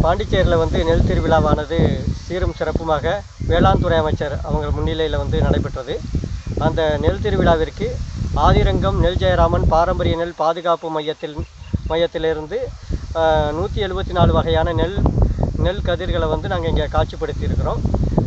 பாண்டிச்சேரியில் வந்து நெல் திருவிழாவானது சீரும் சிறப்புமாக வேளாண் துறை அமைச்சர் அவங்க முன்னிலையில் வந்து நடைபெற்றது அந்த நெல் திருவிழாவிற்கு ஆதிரங்கம் நெல் ஜெயராமன் பாரம்பரிய நெல் பாதுகாப்பு மையத்தில் மையத்திலிருந்து நூற்றி எழுபத்தி நாலு வகையான நெல் நெல் கதிர்களை வந்து நாங்கள் இங்கே காட்சிப்படுத்தி இருக்கிறோம்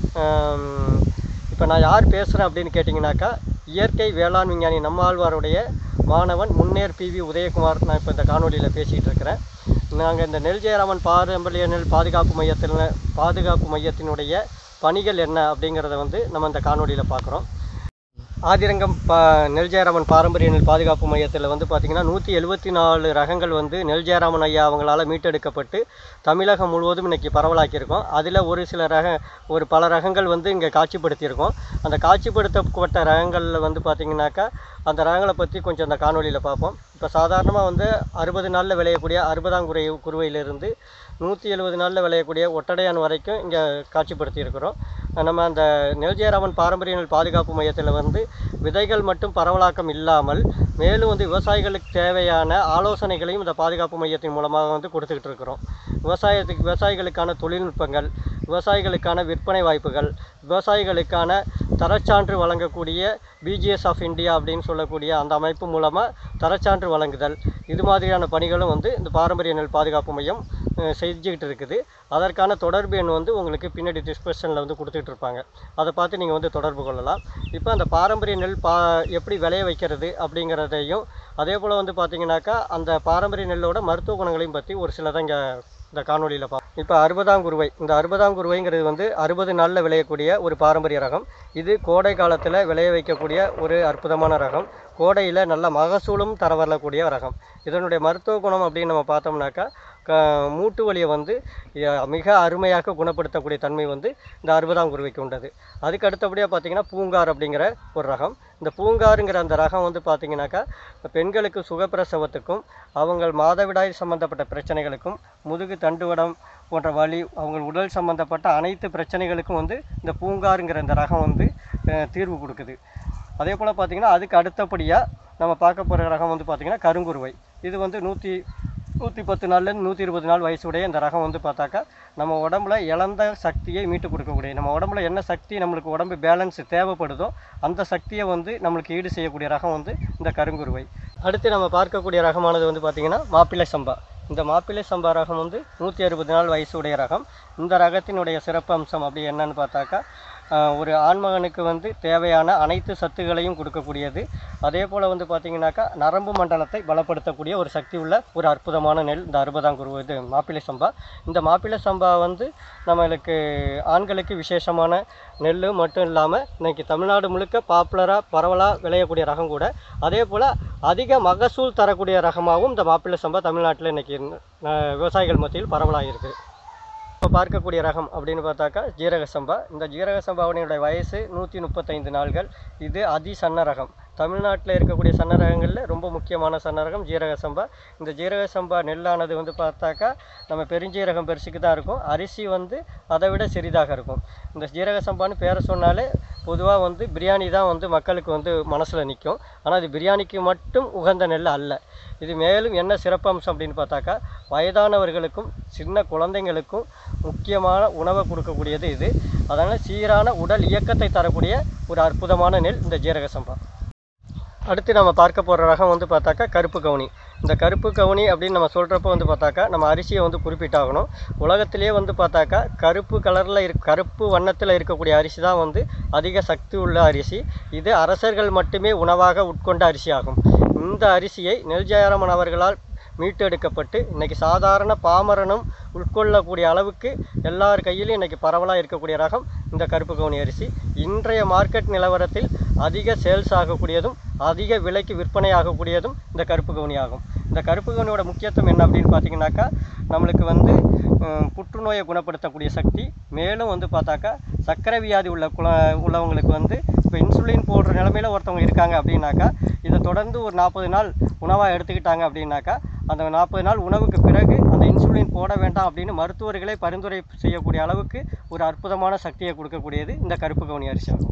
இப்போ நான் யார் பேசுகிறேன் அப்படின்னு கேட்டிங்கனாக்கா இயற்கை வேளாண் விஞ்ஞானி நம்மாழ்வாருடைய மாணவன் முன்னேர் பிவி உதயகுமார் நான் இப்போ இந்த காணொலியில் பேசிகிட்டு இருக்கிறேன் நாங்கள் இந்த நெல் ஜெயராமன் பாரம்பரிய நெல் பாதுகாப்பு மையத்தில் பாதுகாப்பு மையத்தினுடைய பணிகள் என்ன அப்படிங்கிறத வந்து நம்ம இந்த காணொலியில் பார்க்குறோம் ஆதிரங்கம் பா நெல் ஜெயராமன் பாரம்பரிய நெல் பாதுகாப்பு மையத்தில் வந்து பார்த்திங்கன்னா நூற்றி எழுபத்தி நாலு ரகங்கள் வந்து நெல் ஜெயராமன் ஐயா அவங்களால மீட்டெடுக்கப்பட்டு தமிழகம் முழுவதும் இன்றைக்கி பரவலாக்கியிருக்கோம் அதில் ஒரு சில ரக ஒரு பல ரகங்கள் வந்து இங்கே காட்சிப்படுத்தியிருக்கோம் அந்த காட்சிப்படுத்தப்பட்ட ரகங்களில் வந்து பார்த்திங்கனாக்கா அந்த ரகங்களை பற்றி கொஞ்சம் அந்த காணொலியில் பார்ப்போம் இப்போ சாதாரணமாக வந்து அறுபது நாளில் விளையக்கூடிய அறுபதாம் குறை குருவையிலிருந்து நூற்றி எழுபது நாளில் விளையக்கூடிய ஒட்டடையான் வரைக்கும் இங்கே காட்சிப்படுத்தியிருக்கிறோம் நம்ம அந்த நெல் ஜெயராமன் பாரம்பரிய நெல் பாதுகாப்பு மையத்தில் வந்து விதைகள் மட்டும் பரவலாக்கம் இல்லாமல் மேலும் வந்து விவசாயிகளுக்கு தேவையான ஆலோசனைகளையும் இந்த பாதுகாப்பு மையத்தின் மூலமாக வந்து கொடுத்துக்கிட்டு இருக்கிறோம் விவசாயத்துக்கு விவசாயிகளுக்கான தொழில்நுட்பங்கள் விவசாயிகளுக்கான விற்பனை வாய்ப்புகள் விவசாயிகளுக்கான தரச்சான்று வழங்கக்கூடிய பிஜிஎஸ் ஆஃப் இந்தியா அப்படின்னு சொல்லக்கூடிய அந்த அமைப்பு மூலமாக தரச்சான்று வழங்குதல் இது மாதிரியான பணிகளும் வந்து இந்த பாரம்பரிய நெல் பாதுகாப்பு மையம் அஹ், செஞ்சுக்கிட்டு இருக்குது அதற்கான தொடர்பு எண் வந்து உங்களுக்கு பின்னாடி டிஸ்கிரிப்ஷனில் வந்து கொடுத்துட்டு இருப்பாங்க அதை பார்த்து நீங்கள் வந்து தொடர்பு கொள்ளலாம் இப்போ அந்த பாரம்பரிய நெல் பா எப்படி விளைய வைக்கிறது அப்படிங்கிறதையும் அதே போல் வந்து பார்த்தீங்கன்னாக்கா அந்த பாரம்பரிய நெல்லோட மருத்துவ குணங்களையும் பற்றி ஒரு சிலதை இங்கே இந்த காணொலியில் பா இப்போ அறுபதாம் குருவை இந்த அறுபதாம் குருவைங்கிறது வந்து அறுபது நாளில் விளையக்கூடிய ஒரு பாரம்பரிய ரகம் இது கோடை காலத்தில் விளைய வைக்கக்கூடிய ஒரு அற்புதமான ரகம் கோடையில் நல்ல மகசூலும் தர வரக்கூடிய ரகம் இதனுடைய மருத்துவ குணம் அப்படின்னு நம்ம பார்த்தோம்னாக்கா க மூட்டு வலியை வந்து ய- மிக அருமையாக குணப்படுத்தக்கூடிய தன்மை வந்து இந்த அறுபதாம் குருவைக்கு உண்டது அதுக்கு அடுத்தபடியாக பார்த்தீங்கன்னா பூங்கார் அப்படிங்கிற ஒரு ரகம் இந்த பூங்காருங்கிற அந்த ரகம் வந்து பார்த்தீங்கன்னாக்கா பெண்களுக்கு சுகப்பிரசவத்துக்கும் அவங்க மாதவிடாய் சம்பந்தப்பட்ட பிரச்சனைகளுக்கும் முதுகு தண்டுவடம் போன்ற வலி அவங்க உடல் சம்பந்தப்பட்ட அனைத்து பிரச்சனைகளுக்கும் வந்து இந்த பூங்காருங்கிற இந்த ரகம் வந்து அஹ், தீர்வு கொடுக்குது அதே போல் பார்த்தீங்கன்னா அதுக்கு அடுத்தபடியாக நம்ம பார்க்க போகிற ரகம் வந்து பார்த்திங்கன்னா கருங்குருவை இது வந்து நூற்றி நூற்றி பத்து நாள்லேருந்து நூற்றி இருபது நாள் வயசுடைய இந்த ரகம் வந்து பார்த்தாக்கா நம்ம உடம்புல இழந்த சக்தியை மீட்டு கொடுக்கக்கூடிய நம்ம உடம்புல என்ன சக்தி நம்மளுக்கு உடம்பு பேலன்ஸ் தேவைப்படுதோ அந்த சக்தியை வந்து நம்மளுக்கு ஈடு செய்யக்கூடிய ரகம் வந்து இந்த கருங்குருவை அடுத்து நம்ம பார்க்கக்கூடிய ரகமானது வந்து பார்த்திங்கன்னா மாப்பிள்ளை சம்பா இந்த மாப்பிள்ளை சம்பா ரகம் வந்து நூற்றி அறுபது நாள் வயசுடைய ரகம் இந்த ரகத்தினுடைய சிறப்பு அம்சம் அப்படி என்னன்னு பார்த்தாக்கா ஆஹ், ஒரு ஆண்மகனுக்கு வந்து தேவையான அனைத்து சத்துகளையும் கொடுக்கக்கூடியது அதே போல் வந்து பார்த்திங்கனாக்கா நரம்பு மண்டலத்தை பலப்படுத்தக்கூடிய ஒரு சக்தி உள்ள ஒரு அற்புதமான நெல் இந்த அறுபதாம் குரு இது மாப்பிள்ளை சம்பா இந்த மாப்பிள்ளை சம்பா வந்து நம்மளுக்கு ஆண்களுக்கு விசேஷமான நெல் மட்டும் இல்லாமல் இன்னைக்கு தமிழ்நாடு முழுக்க பாப்புலராக பரவலாக விளையக்கூடிய ரகம் கூட அதே போல் அதிக மகசூல் தரக்கூடிய ரகமாகவும் இந்த மாப்பிள்ளை சம்பா தமிழ்நாட்டில் இன்னைக்கு அஹ், விவசாயிகள் மத்தியில் பரவலாக இருக்குது இப்போ பார்க்கக்கூடிய ரகம் அப்படின்னு பார்த்தாக்கா ஜீரக சம்பா இந்த ஜீரக சம்பாவினுடைய வயசு நூற்றி முப்பத்தைந்து நாள்கள் இது அதி சன்ன ரகம் தமிழ்நாட்டில் இருக்கக்கூடிய சன்ன ரகங்களில் ரொம்ப முக்கியமான சன்ன ரகம் ஜீரக சம்பா இந்த ஜீரக சம்பா நெல்லானது வந்து பார்த்தாக்கா நம்ம பெருஞ்சீரகம் பெருசுக்கு தான் இருக்கும் அரிசி வந்து அதை விட சிறிதாக இருக்கும் இந்த ஜீரக சம்பான்னு பேரை சொன்னாலே பொதுவாக வந்து பிரியாணி தான் வந்து மக்களுக்கு வந்து மனசில் நிற்கும் ஆனால் இது பிரியாணிக்கு மட்டும் உகந்த நெல் அல்ல இது மேலும் என்ன சிறப்பம்சம் அப்படின்னு பார்த்தாக்கா வயதானவர்களுக்கும் சின்ன குழந்தைங்களுக்கும் முக்கியமான உணவை கொடுக்கக்கூடியது இது அதனால் சீரான உடல் இயக்கத்தை தரக்கூடிய ஒரு அற்புதமான நெல் இந்த ஜீரக சம்பா அடுத்து நம்ம பார்க்க போகிற ரகம் வந்து பார்த்தாக்கா கருப்பு கவுனி இந்த கருப்பு கவுனி அப்படின்னு நம்ம சொல்கிறப்ப வந்து பார்த்தாக்கா நம்ம அரிசியை வந்து குறிப்பிட்டாகணும் உலகத்திலேயே வந்து பார்த்தாக்கா கருப்பு கலரில் இருக் கருப்பு வண்ணத்தில் இருக்கக்கூடிய அரிசி தான் வந்து அதிக சக்தி உள்ள அரிசி இது அரசர்கள் மட்டுமே உணவாக உட்கொண்ட அரிசி ஆகும் இந்த அரிசியை நெல் ஜெயராமன் அவர்களால் மீட்டெடுக்கப்பட்டு இன்னைக்கு சாதாரண பாமரனும் உட்கொள்ளக்கூடிய அளவுக்கு எல்லார் கையிலையும் இன்னைக்கு பரவலாக இருக்கக்கூடிய ரகம் இந்த கருப்பு கவுனி அரிசி இன்றைய மார்க்கெட் நிலவரத்தில் அதிக சேல்ஸ் ஆகக்கூடியதும் அதிக விலைக்கு விற்பனை ஆகக்கூடியதும் இந்த கருப்பு கவுனி ஆகும் இந்த கருப்பு கவுனியோட முக்கியத்துவம் என்ன அப்படின்னு பார்த்தீங்கன்னாக்கா நம்மளுக்கு வந்து ஹம், புற்றுநோயை குணப்படுத்தக்கூடிய சக்தி மேலும் வந்து பார்த்தாக்கா சர்க்கரை வியாதி உள்ள குல உள்ளவங்களுக்கு வந்து இப்போ இன்சுலின் போடுற நிலமையில ஒருத்தவங்க இருக்காங்க அப்படின்னாக்கா இதை தொடர்ந்து ஒரு நாற்பது நாள் உணவாக எடுத்துக்கிட்டாங்க அப்படின்னாக்கா அந்த நாற்பது நாள் உணவுக்கு பிறகு அந்த இன்சுலின் போட வேண்டாம் அப்படின்னு மருத்துவர்களே பரிந்துரை செய்யக்கூடிய அளவுக்கு ஒரு அற்புதமான சக்தியை கொடுக்கக்கூடியது இந்த கருப்பு கவுனி அரிசி ஆகும்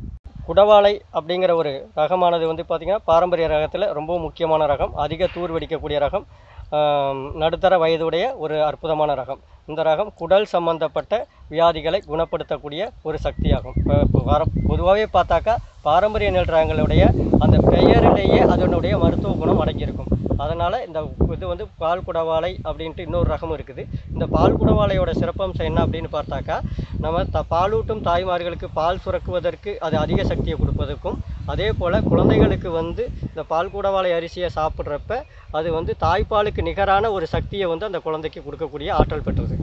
குடவாளை அப்படிங்கிற ஒரு ரகமானது வந்து பார்த்திங்கன்னா பாரம்பரிய ரகத்தில் ரொம்ப முக்கியமான ரகம் அதிக தூர் வெடிக்கக்கூடிய ரகம் ஆம், நடுத்தர வயதுடைய ஒரு அற்புதமான ரகம் இந்த ரகம் குடல் சம்பந்தப்பட்ட வியாதிகளை குணப்படுத்தக்கூடிய ஒரு சக்தியாகும் இப்போ வர பொதுவாகவே பார்த்தாக்கா பாரம்பரிய நெல் ரகங்களுடைய அந்த பெயரிலேயே அதனுடைய மருத்துவ குணம் அடங்கியிருக்கும் அதனால் இந்த இது வந்து பால் குடவாளை அப்படின்ட்டு இன்னொரு ரகம் இருக்குது இந்த பால் குடவாளையோட சிறப்பம்சம் என்ன அப்படின்னு பார்த்தாக்கா நம்ம த பாலூட்டும் தாய்மார்களுக்கு பால் சுரக்குவதற்கு அது அதிக சக்தியை கொடுப்பதற்கும் அதே போல் குழந்தைகளுக்கு வந்து இந்த பால் குடவாளை அரிசியை சாப்பிட்றப்ப அது வந்து தாய்ப்பாலுக்கு நிகரான ஒரு சக்தியை வந்து அந்த குழந்தைக்கு கொடுக்கக்கூடிய ஆற்றல் பெற்றது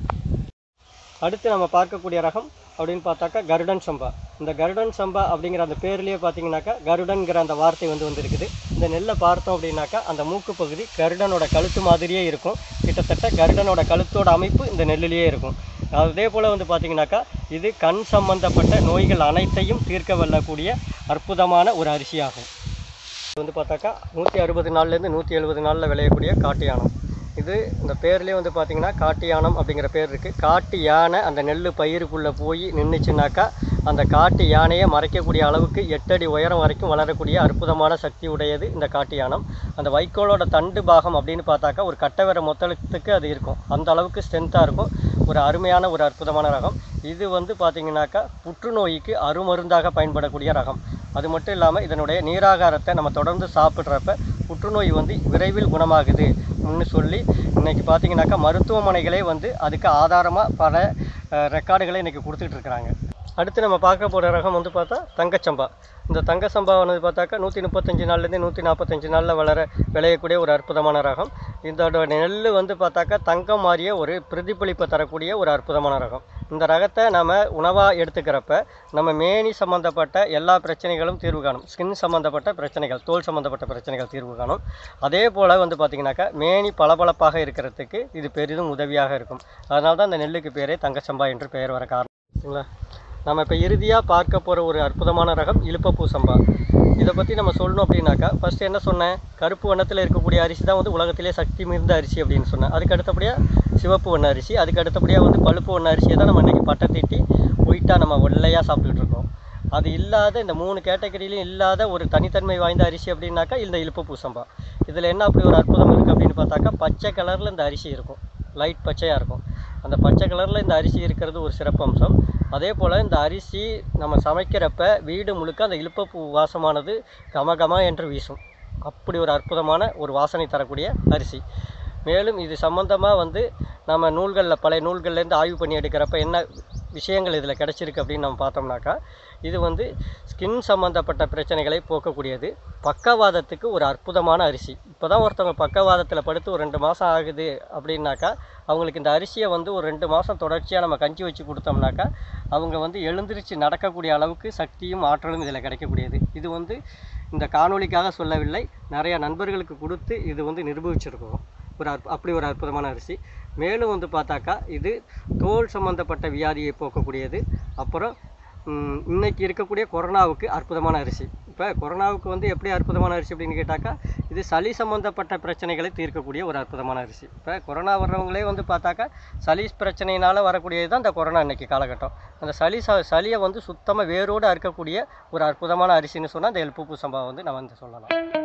அடுத்து நம்ம பார்க்கக்கூடிய ரகம் அப்படின்னு பார்த்தாக்கா கருடன் சம்பா இந்த கருடன் சம்பா அப்படிங்கிற அந்த பேர்லேயே பார்த்தீங்கன்னாக்கா கருடன்கிற அந்த வார்த்தை வந்து வந்திருக்குது இந்த நெல்லை பார்த்தோம் அப்படின்னாக்கா அந்த மூக்கு பகுதி கருடனோட கழுத்து மாதிரியே இருக்கும் கிட்டத்தட்ட கருடனோட கழுத்தோட அமைப்பு இந்த நெல்லிலேயே இருக்கும் அதே போல் வந்து பார்த்தீங்கன்னாக்கா இது கண் சம்பந்தப்பட்ட நோய்கள் அனைத்தையும் தீர்க்க வல்லக்கூடிய அற்புதமான ஒரு அரிசியாகும் இது வந்து பார்த்தாக்கா நூற்றி அறுபது நாள்லேருந்து நூற்றி எழுபது நாளில் விளையக்கூடிய காட்டு யானம் இது இந்த பேர்லேயே வந்து பார்த்தீங்கன்னா காட்டு யானம் அப்படிங்கிற பேர் இருக்குது காட்டு யானை அந்த நெல் பயிருக்குள்ளே போய் நின்றுச்சுனாக்கா அந்த காட்டு யானையை மறைக்கக்கூடிய அளவுக்கு எட்டடி உயரம் வரைக்கும் வளரக்கூடிய அற்புதமான சக்தி உடையது இந்த காட்டு யானம் அந்த வைக்கோலோட தண்டு பாகம் அப்படின்னு பார்த்தாக்கா ஒரு கட்டவர மொத்தத்துக்கு அது இருக்கும் அந்த அளவுக்கு ஸ்ட்ரென்த்தாக இருக்கும் ஒரு அருமையான ஒரு அற்புதமான ரகம் இது வந்து பார்த்தீங்கன்னாக்கா புற்றுநோய்க்கு அருமருந்தாக பயன்படக்கூடிய ரகம் அது மட்டும் இல்லாமல் இதனுடைய நீராகாரத்தை நம்ம தொடர்ந்து சாப்பிட்றப்ப புற்றுநோய் வந்து விரைவில் குணமாகுது ன்னு சொல்லி இன்னைக்கு பார்த்தீங்கன்னாக்கா மருத்துவமனைகளே வந்து அதுக்கு ஆதாரமாக பல அஹ், ரெக்கார்டுகளை இன்னைக்கு கொடுத்துட்டு இருக்கிறாங்க அடுத்து நம்ம பார்க்க போகிற ரகம் வந்து பார்த்தா தங்கச்சம்பா இந்த தங்கச்சம்பா வந்து பார்த்தாக்கா நூற்றி முப்பத்தஞ்சு நாள்லேருந்து நூற்றி நாற்பத்தஞ்சு நாளில் வளர விளையக்கூடிய ஒரு அற்புதமான ரகம் இதோட நெல் வந்து பார்த்தாக்கா தங்கம் மாதிரியே ஒரு பிரதிபலிப்பை தரக்கூடிய ஒரு அற்புதமான ரகம் இந்த ரகத்தை நம்ம உணவாக எடுத்துக்கிறப்ப நம்ம மேனி சம்மந்தப்பட்ட எல்லா பிரச்சனைகளும் தீர்வு காணும் ஸ்கின் சம்மந்தப்பட்ட பிரச்சனைகள் தோல் சம்மந்தப்பட்ட பிரச்சனைகள் தீர்வு காணும் அதே போல் வந்து பார்த்திங்கனாக்கா மேனி பளபளப்பாக இருக்கிறதுக்கு இது பெரிதும் உதவியாக இருக்கும் அதனால தான் இந்த நெல்லுக்கு பேரே தங்கச்சம்பா என்று பெயர் வர காரணம் சரிங்களா நம்ம இப்போ இறுதியாக பார்க்க போகிற ஒரு அற்புதமான ரகம் இலுப்பப்பூ சம்பா இதை பற்றி நம்ம சொல்லணும் அப்படின்னாக்கா ஃபஸ்ட்டு என்ன சொன்னேன் கருப்பு வண்ணத்தில் இருக்கக்கூடிய அரிசி தான் வந்து உலகத்திலே சக்தி மிகுந்த அரிசி அப்படின்னு சொன்னேன் அதுக்கு அடுத்தபடியாக சிவப்பு வண்ண அரிசி அதுக்கு அடுத்தபடியாக வந்து பழுப்பு வண்ண அரிசியை தான் நம்ம இன்றைக்கி பட்டை தீட்டி ஒயிட்டாக நம்ம வெள்ளையாக சாப்பிட்டுட்டு இருக்கோம் அது இல்லாத இந்த மூணு கேட்டகரியிலையும் இல்லாத ஒரு தனித்தன்மை வாய்ந்த அரிசி அப்படின்னாக்கா இந்த இலுப்பப்பூ சம்பா இதில் என்ன அப்படி ஒரு அற்புதம் இருக்குது அப்படின்னு பார்த்தாக்கா பச்சை கலரில் இந்த அரிசி இருக்கும் லைட் பச்சையாக இருக்கும் அந்த பச்சை கலரில் இந்த அரிசி இருக்கிறது ஒரு சிறப்பம்சம் அதே போல் இந்த அரிசி நம்ம சமைக்கிறப்ப வீடு முழுக்க அந்த இலுப்பப்பூ வாசமானது கம கம என்று வீசும் அப்படி ஒரு அற்புதமான ஒரு வாசனை தரக்கூடிய அரிசி மேலும் இது சம்பந்தமாக வந்து நம்ம நூல்களில் பழைய நூல்கள்லேருந்து ஆய்வு பண்ணி எடுக்கிறப்ப என்ன விஷயங்கள் இதில் கிடச்சிருக்கு அப்படின்னு நம்ம பார்த்தோம்னாக்கா இது வந்து ஸ்கின் சம்மந்தப்பட்ட பிரச்சனைகளை போக்கக்கூடியது பக்கவாதத்துக்கு ஒரு அற்புதமான அரிசி இப்போ தான் ஒருத்தவங்க பக்கவாதத்தில் படுத்து ஒரு ரெண்டு மாதம் ஆகுது அப்படின்னாக்கா அவங்களுக்கு இந்த அரிசியை வந்து ஒரு ரெண்டு மாதம் தொடர்ச்சியாக நம்ம கஞ்சி வச்சு கொடுத்தோம்னாக்கா அவங்க வந்து எழுந்திருச்சு நடக்கக்கூடிய அளவுக்கு சக்தியும் ஆற்றலும் இதில் கிடைக்கக்கூடியது இது வந்து இந்த காணொளிக்காக சொல்லவில்லை நிறைய நண்பர்களுக்கு கொடுத்து இது வந்து நிரூபிச்சிருக்கோம் ஒரு அற்ப அப்படி ஒரு அற்புதமான அரிசி மேலும் வந்து பார்த்தாக்கா இது தோல் சம்பந்தப்பட்ட வியாதியை போக்கக்கூடியது அப்புறம் ம், இன்னைக்கு இருக்கக்கூடிய கொரோனாவுக்கு அற்புதமான அரிசி இப்போ கொரோனாவுக்கு வந்து எப்படி அற்புதமான அரிசி அப்படின்னு கேட்டாக்கா இது சளி சம்பந்தப்பட்ட பிரச்சனைகளை தீர்க்கக்கூடிய ஒரு அற்புதமான அரிசி இப்போ கொரோனா வர்றவங்களே வந்து பார்த்தாக்கா சளி பிரச்சனையினால் வரக்கூடியது தான் இந்த கொரோனா இன்னைக்கு காலகட்டம் அந்த சளி ச சளியை வந்து சுத்தமாக வேரோடு அறுக்கக்கூடிய ஒரு அற்புதமான அரிசின்னு சொன்னால் இந்த எல்பூப்பு சம்பா வந்து நம்ம வந்து சொல்லலாம்